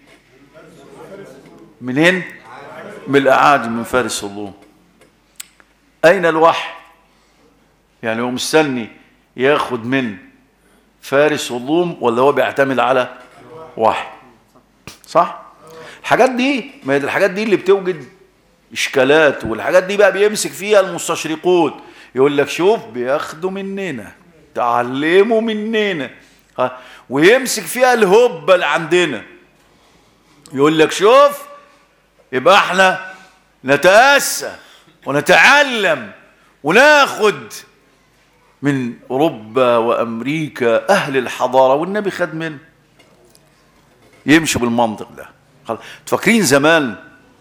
منين من الاعاجم من فارس الروم اين الوحي يعني هو مستني ياخد من فارس والروم ولا هو بيعتمد على وحي صح الحاجات دي ما هي دي الحاجات دي اللي بتوجد اشكالات والحاجات دي بقى بيمسك فيها المستشرقون يقول لك شوف بياخدوا مننا تعلموا مننا ها، ويمسك فيها الهبه اللي عندنا يقول لك شوف يبقى احنا نتأسى ونتعلم وناخد من اوروبا وامريكا اهل الحضاره والنبي خد منه يمشي بالمنطق ده خلاص. فاكرين زمان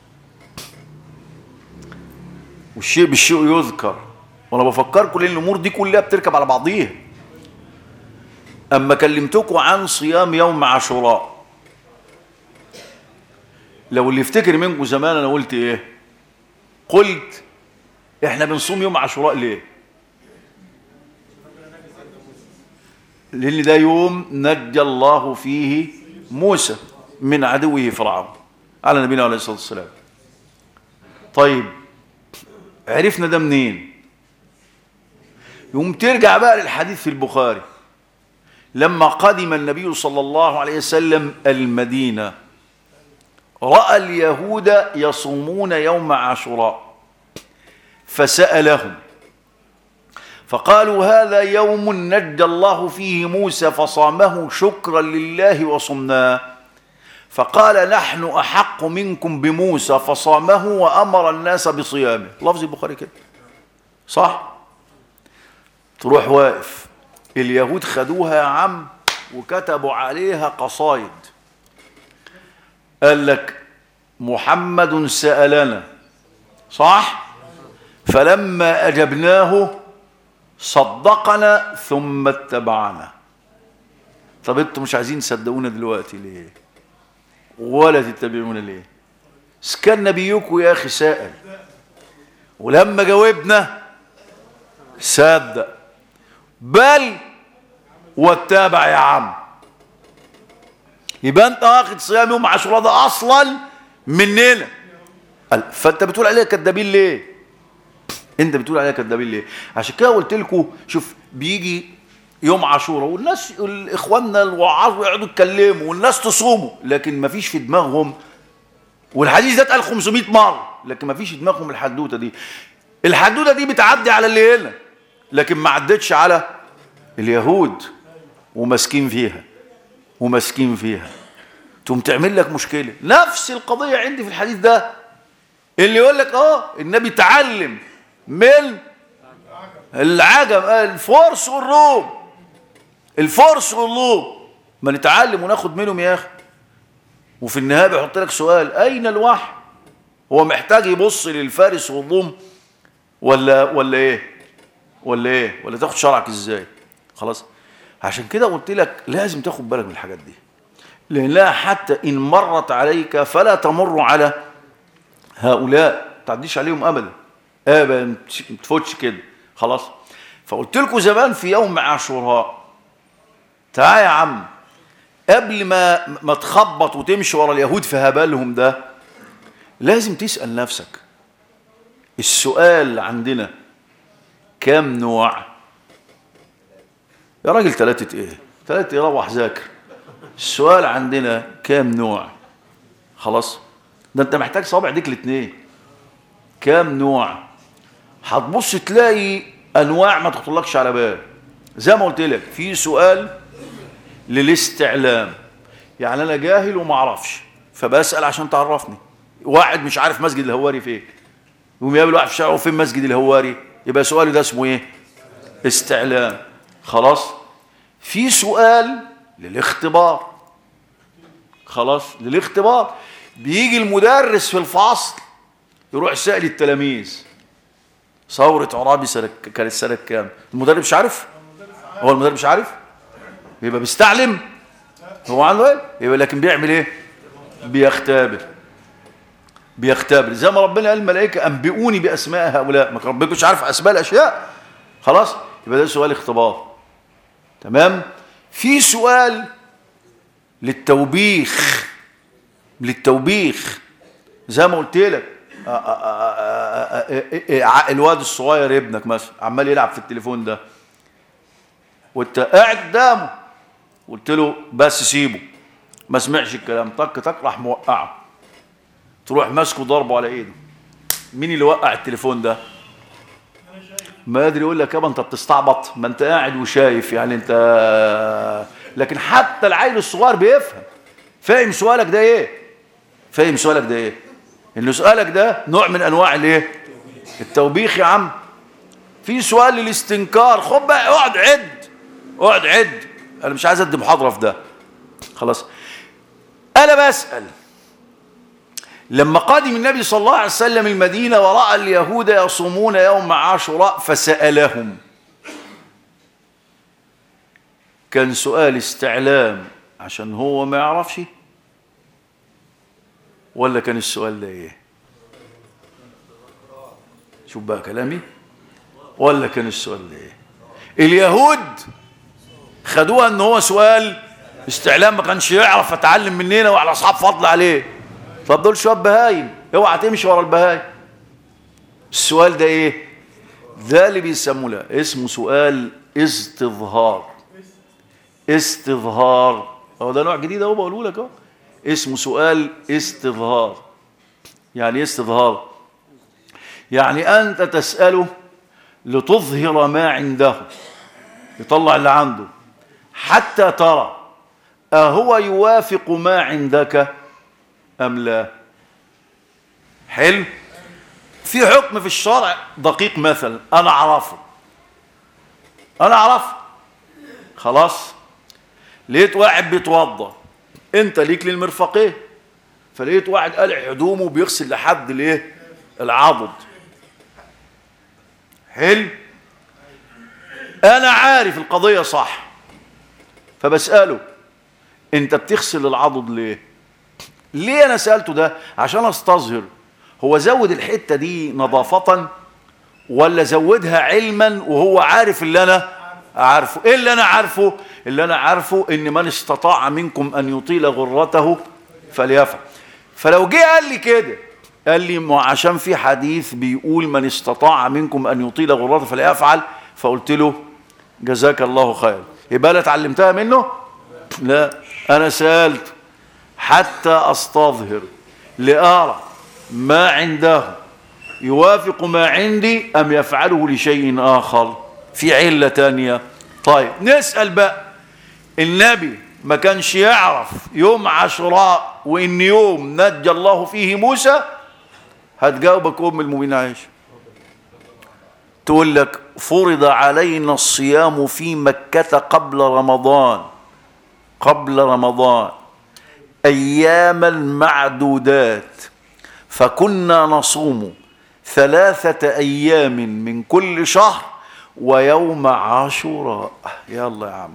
والشيء بالشيء يذكر وانا بفكركم لان الامور دي كلها بتركب على بعضيها اما كلمتكم عن صيام يوم عاشوراء لو اللي يفتكر منكم زمان انا قلت ايه قلت احنا بنصوم يوم عاشوراء ليه لان ده يوم نجى الله فيه موسى من عدوه فرعون على نبينا عليه الصلاه والسلام طيب عرفنا ده منين يقوم ترجع بقى للحديث في البخاري لما قدم النبي صلى الله عليه وسلم المدينة رأى اليهود يصومون يوم عاشوراء فسألهم فقالوا هذا يوم نجى الله فيه موسى فصامه شكرا لله وصمناه فقال نحن أحق منكم بموسى فصامه وأمر الناس بصيامه لفظ البخاري كده صح تروح واقف اليهود خدوها يا عم وكتبوا عليها قصايد قال لك محمد سألنا صح فلما أجبناه صدقنا ثم اتبعنا طب انتوا مش عايزين تصدقونا دلوقتي ليه ولا تتبعونا ليه كان نبيكم يا اخي سائل ولما جاوبنا صدق بل واتبع يا عم يبقى انت واخد صيام يوم عاشوراء ده اصلا مننا قال فانت بتقول عليها كدابين ليه انت بتقول عليها كدابين ليه عشان كده قلت لكم شوف بيجي يوم عاشوراء والناس اخواننا الوعاظ يقعدوا يتكلموا والناس تصوموا لكن ما فيش في دماغهم والحديث ده اتقال 500 مره لكن ما فيش في دماغهم الحدوته دي الحدوته دي بتعدي على اللي هنا لكن ما عدتش على اليهود وماسكين فيها وماسكين فيها تقوم تعمل لك مشكله نفس القضيه عندي في الحديث ده اللي يقول لك اه النبي تعلم من العجم الفرس والروم الفرس والروم ما نتعلم وناخد منهم يا اخي وفي النهايه بيحط لك سؤال اين الوحي هو محتاج يبص للفارس والروم ولا ولا ايه ولا ايه ولا تاخد شرعك ازاي خلاص عشان كده قلت لك لازم تاخد بالك من الحاجات دي لانها حتى ان مرت عليك فلا تمر على هؤلاء ما تعديش عليهم ابدا ابدا ما تفوتش كده خلاص فقلت لكم زمان في يوم عاشوراء تعال يا عم قبل ما ما تخبط وتمشي ورا اليهود في هبالهم ده لازم تسأل نفسك السؤال عندنا كام نوع يا راجل ثلاثة ايه ثلاثة ايه روح ذاكر السؤال عندنا كام نوع خلاص ده انت محتاج صابع ديك الاثنين كام نوع هتبص تلاقي انواع ما تخطرلكش على بال زي ما قلت لك في سؤال للاستعلام يعني انا جاهل وما اعرفش فبسال عشان تعرفني واحد مش عارف مسجد الهواري فين يقوم يقابل واحد في الشارع فين مسجد الهواري يبقى سؤالي ده اسمه ايه استعلام خلاص في سؤال للاختبار خلاص للاختبار بيجي المدرس في الفصل يروح سائل التلاميذ ثورة عرابي سنة كانت سنة كام؟ المدرب مش عارف؟ هو المدرب مش عارف؟ يبقى بيستعلم هو عنده ايه؟ يبقى لكن بيعمل ايه؟ بيختبر بيختبر زي ما ربنا قال الملائكة أنبئوني بأسماء هؤلاء ما كان ربكم مش عارف أسماء الأشياء خلاص يبقى ده سؤال اختبار تمام في سؤال للتوبيخ للتوبيخ زي ما قلت لك الواد الصغير ابنك مثلا عمال يلعب في التليفون ده وانت قاعد قدامه قلت له بس سيبه ما سمعش الكلام طق طق راح موقعه تروح ماسكه ضربه على ايده مين اللي وقع التليفون ده ما ادري يقول لك يابا انت بتستعبط ما انت قاعد وشايف يعني انت لكن حتى العيل الصغير بيفهم فاهم سؤالك ده ايه فاهم سؤالك ده ايه ان سؤالك ده نوع من انواع الايه التوبيخ يا عم في سؤال للاستنكار خد بقى اقعد عد اقعد عد انا مش عايز ادي محاضره في ده خلاص انا بسال لما قادم النبي صلى الله عليه وسلم المدينه وراى اليهود يصومون يوم عاشوراء فسالهم كان سؤال استعلام عشان هو ما يعرفش ولا كان السؤال ده ايه شوف بقى كلامي ولا كان السؤال ده ايه اليهود خدوها ان هو سؤال استعلام ما كانش يعرف اتعلم مننا وعلى اصحاب فضل عليه طب دول شويه بهايم اوعى تمشي ورا البهايم السؤال ده ايه ده اللي بيسموه له اسمه سؤال استظهار استظهار هو ده نوع جديد اهو بقوله لك اهو اسمه سؤال استظهار يعني ايه استظهار يعني انت تساله لتظهر ما عنده يطلع اللي عنده حتى ترى أهو يوافق ما عندك أم لا حلو في حكم في الشرع دقيق مثلا أنا أعرفه أنا أعرفه خلاص لقيت واحد بيتوضى أنت ليك للمرفقين فلقيت واحد قلع هدومه بيغسل لحد الايه العضد حلو انا عارف القضيه صح فبساله انت بتغسل العضد ليه ليه انا سالته ده عشان استظهر هو زود الحته دي نظافه ولا زودها علما وهو عارف اللي انا عارفه ايه اللي انا عارفه اللي انا عارفه ان من استطاع منكم ان يطيل غرته فليفعل فلو جه قال لي كده قال لي ما عشان في حديث بيقول من استطاع منكم ان يطيل غرته فليفعل فقلت له جزاك الله خير يبقى انا اتعلمتها منه لا انا سالت حتى استظهر لارى ما عنده يوافق ما عندي ام يفعله لشيء اخر في عله تانية طيب نسال بقى النبي ما كانش يعرف يوم عاشوراء وان يوم نجى الله فيه موسى هتجاوبك ام المؤمنين عائشه تقول لك فرض علينا الصيام في مكة قبل رمضان قبل رمضان أياما معدودات فكنا نصوم ثلاثة أيام من كل شهر ويوم عاشوراء يلا يا عم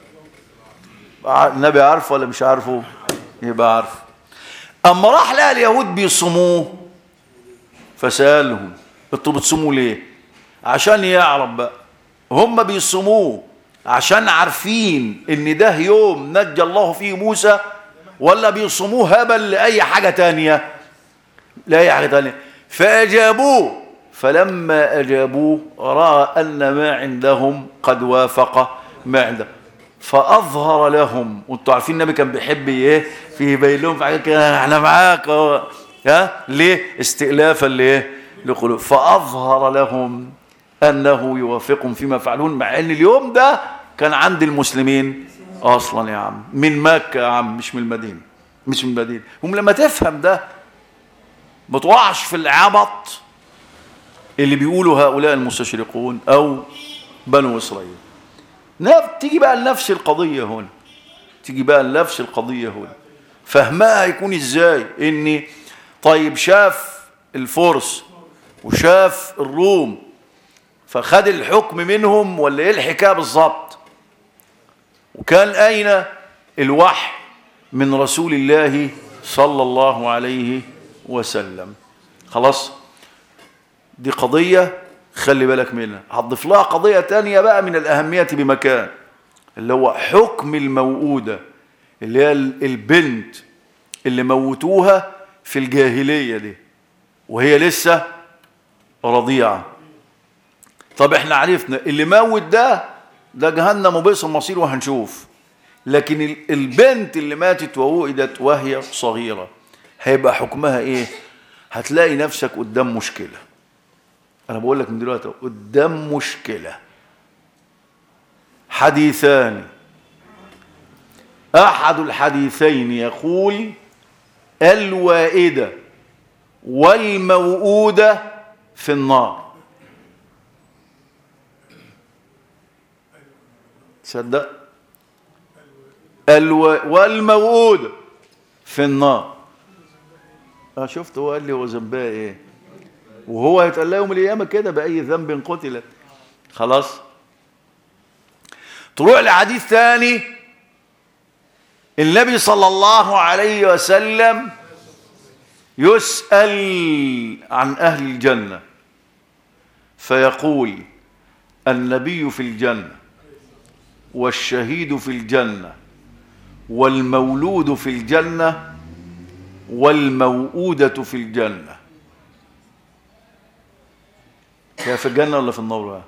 النبي عارفه ولا مش عارفه يبقى عارفه أما راح لقى اليهود بيصوموه فسألهم انتوا بتصوموا ليه عشان يعرف بقى هم بيصوموه عشان عارفين ان ده يوم نجى الله فيه موسى ولا بيصوموه هبل لأي حاجة تانية لأي حاجة تانية فأجابوه فلما أجابوه رأى أن ما عندهم قد وافق ما عنده فأظهر لهم وانتوا عارفين النبي كان بيحب ايه في يبين لهم في حاجات كده احنا معاك اهو ها ليه استئلافا لايه لقلوب فأظهر لهم أنه يوافقهم فيما يفعلون مع أن اليوم ده كان عند المسلمين أصلا يا عم من مكة يا عم مش من المدينة مش من المدينة هم لما تفهم ده ما تقعش في العبط اللي بيقولوا هؤلاء المستشرقون أو بنو إسرائيل تيجي بقى لنفس القضية هنا تيجي بقى لنفس القضية هنا فهمها يكون ازاي ان طيب شاف الفرس وشاف الروم فخد الحكم منهم ولا ايه الحكايه بالظبط وكان اين الوحي من رسول الله صلى الله عليه وسلم خلاص دي قضيه خلي بالك منها هتضيف لها قضيه تانية بقى من الاهميه بمكان اللي هو حكم الموؤوده اللي هي البنت اللي موتوها في الجاهليه دي وهي لسه رضيعه طب احنا عرفنا اللي موت ده ده جهنم وبئس المصير وهنشوف لكن البنت اللي ماتت ووئدت وهي صغيرة هيبقى حكمها ايه هتلاقي نفسك قدام مشكلة انا بقول لك من دلوقتي قدام مشكلة حديثان احد الحديثين يقول الوائدة والموؤودة في النار تصدق الو... والموؤود في النار اه شفت هو قال لي هو ذنبها ايه وهو هيتقال لها يوم القيامه كده باي ذنب قتلت خلاص تروح لحديث ثاني النبي صلى الله عليه وسلم يسأل عن أهل الجنة فيقول النبي في الجنة والشهيد في الجنة والمولود في الجنة والموؤودة في الجنة هي في الجنة ولا في النار بقى؟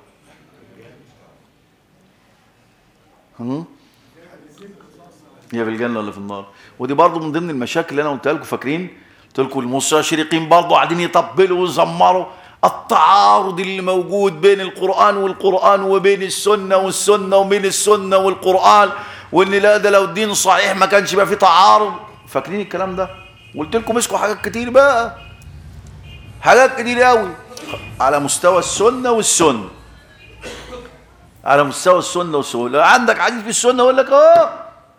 هم؟ هي في الجنة ولا في النار ودي برضو من ضمن المشاكل اللي أنا قلتها لكم فاكرين قلت لكم المستشرقين برضو قاعدين يطبلوا ويزمروا التعارض اللي موجود بين القرآن والقرآن وبين السنة والسنة وبين السنة والقرآن وإن لا ده لو الدين صحيح ما كانش يبقى فيه تعارض فاكرين الكلام ده قلت لكم اسكوا حاجات كتير بقى حاجات كتير قوي على مستوى السنة والسنة على مستوى السنة والسنة لو عندك حديث في السنة يقول لك اه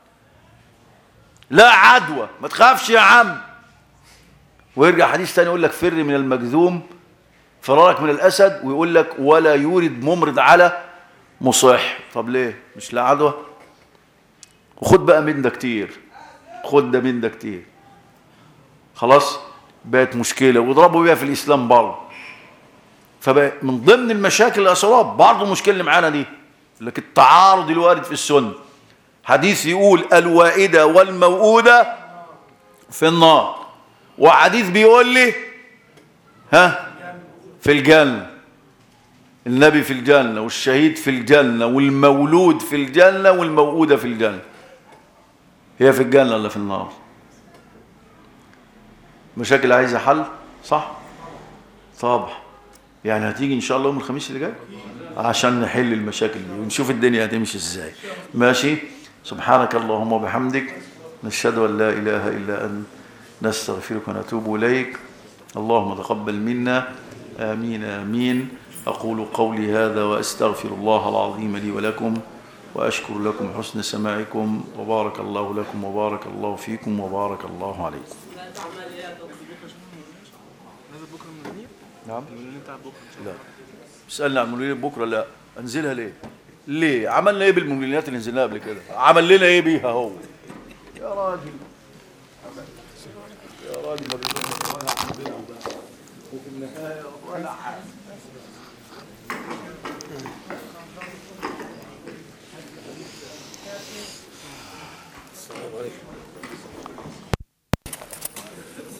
لا عدوى ما تخافش يا عم ويرجع حديث تاني يقول لك فر من المجذوم فرارك من الأسد ويقول لك ولا يورد ممرض على مصح طب ليه مش لا عدوى وخد بقى من ده كتير خد ده من ده كتير خلاص بقت مشكلة واضربوا بيها في الإسلام برضه فبقى من ضمن المشاكل الأسراب برضه المشكلة اللي معانا دي لكن التعارض الوارد في السنة حديث يقول الوائدة والموؤودة في النار وحديث بيقول لي ها في الجنة النبي في الجنة والشهيد في الجنة والمولود في الجنة والموؤودة في الجنة هي في الجنة ولا في النار مشاكل عايزة حل صح طبعا يعني هتيجي ان شاء الله يوم الخميس اللي جاي عشان نحل المشاكل دي ونشوف الدنيا هتمشي ازاي ماشي سبحانك اللهم وبحمدك نشهد ان لا اله الا انت نستغفرك ونتوب اليك اللهم تقبل منا امين امين اقول قولي هذا واستغفر الله العظيم لي ولكم واشكر لكم حسن سماعكم وبارك الله لكم وبارك الله فيكم وبارك الله عليكم نعم لا اسألنا عن المليونيات بكرة لا انزلها ليه ليه عملنا ايه بالمليونيات اللي نزلناها قبل كده عمل لنا ايه بيها هو يا راجل يا راجل وفي النهاية ولا حاجة